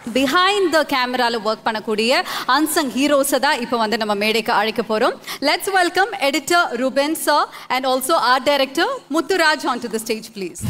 behind the கேமரால work பண்ணக்கூடிய unsung ஹீரோஸை தான் இப்போ வந்து நம்ம மேடைக்கு அழைக்க போறோம் let's welcome editor Ruban sir and also art director Muthuraj on to the stage please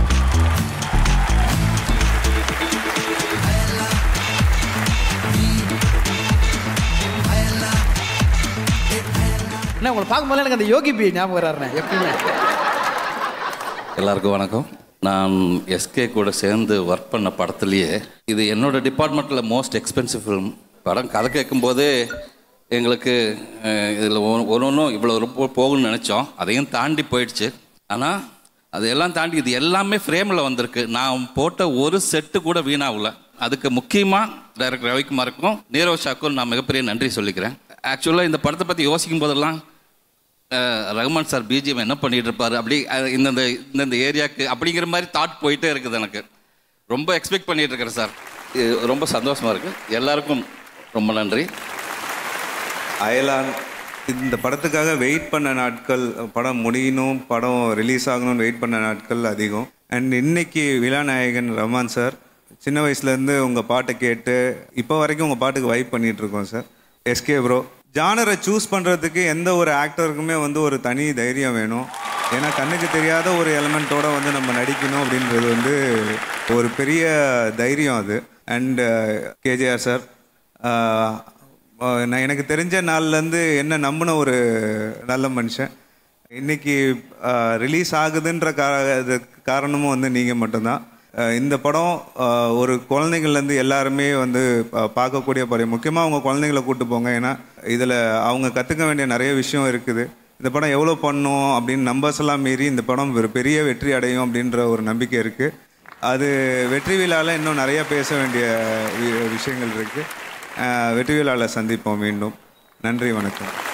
என்ன உங்களை பார்க்கும்போது எனக்கு அந்த யோகி பி ஞாபகம் வர்றாருண்ணே எப்பயுமே எல்லாருக்கும் வணக்கம் நான் எஸ்கே கூட சேர்ந்து ஒர்க் பண்ண படத்துலேயே இது என்னோட டிபார்ட்மெண்ட்டில் மோஸ்ட் எக்ஸ்பென்சிவ் ஃபிலிம் படம் கதை கேட்கும்போதே எங்களுக்கு இதில் ஒரு ஒன்றும் இவ்வளோ ரொம்ப போகும்னு நினச்சோம் அதையும் தாண்டி போயிடுச்சு ஆனால் அதையெல்லாம் தாண்டி இது எல்லாமே ஃப்ரேமில் வந்திருக்கு நான் போட்ட ஒரு செட்டு கூட வீணாகல அதுக்கு முக்கியமாக டைரக்டர் ரவிக்குமாருக்கும் நீரவ் ஷாக்கும் நான் மிகப்பெரிய நன்றி சொல்லிக்கிறேன் ஆக்சுவலாக இந்த படத்தை பற்றி யோசிக்கும் போதெல்லாம் அஹ் ரகுமான் சார் பிஜிஎம் என்ன பண்ணிட்டு இருப்பாரு அப்படி அஹ் இந்தந்த இந்தந்த ஏரியாவுக்கு அப்படிங்கிற மாதிரி தாட் போயிட்டே இருக்குது எனக்கு ரொம்ப எக்ஸ்பெக்ட் பண்ணிட்டு இருக்கிறேன் சார் இது ரொம்ப சந்தோஷமா இருக்கு எல்லாருக்கும் ரொம்ப நன்றி அயலான் இந்த படத்துக்காக வெயிட் பண்ண நாட்கள் படம் முடியணும் படம் ரிலீஸ் ஆகணும்னு வெயிட் பண்ண நாட்கள் அதிகம் அண்ட் இன்னைக்கு விழாநாயகன் ரஹ்மான் சார் சின்ன வயசுலேருந்து உங்கள் பாட்டை கேட்டு இப்போ வரைக்கும் உங்கள் பாட்டுக்கு வைப் பண்ணிட்டு இருக்கோம் சார் எஸ்கே ப்ரோ ஜானரை சூஸ் பண்ணுறதுக்கு எந்த ஒரு ஆக்டருக்குமே வந்து ஒரு தனி தைரியம் வேணும் ஏன்னா கண்ணுக்கு தெரியாத ஒரு எலமெண்ட்டோட வந்து நம்ம நடிக்கணும் அப்படின்றது வந்து ஒரு பெரிய தைரியம் அது and KJR sir ah ah நான் எனக்கு தெரிஞ்ச நாள்லேருந்து என்ன நம்பின ஒரு நல்ல மனுஷன் இன்னைக்கு ரிலீஸ் ஆகுதுன்ற கா இது காரணமும் வந்து நீங்கள் மட்டும்தான் ஆஹ் இந்த படம் ஆஹ் ஒரு குழந்தைங்கள்லேருந்து எல்லாருமே வந்து பா- பார்க்கக்கூடிய படம் முக்கியமாக அவங்க குழந்தைங்கள கூட்டு போங்க ஏன்னா இதில் அவங்க கற்றுக்க வேண்டிய நிறைய விஷயம் இருக்குது இந்த படம் எவ்வளோ பண்ணும் அப்படின்னு நம்பர்ஸ் எல்லாம் மீறி இந்த படம் ஒரு பெரிய வெற்றி அடையும் அப்படின்ற ஒரு நம்பிக்கை இருக்குது அது வெற்றி விழாவில் இன்னும் நிறைய பேச வேண்டிய வி- விஷயங்கள் இருக்குது வெற்றி விழாவில் சந்திப்போம் மீண்டும் நன்றி வணக்கம்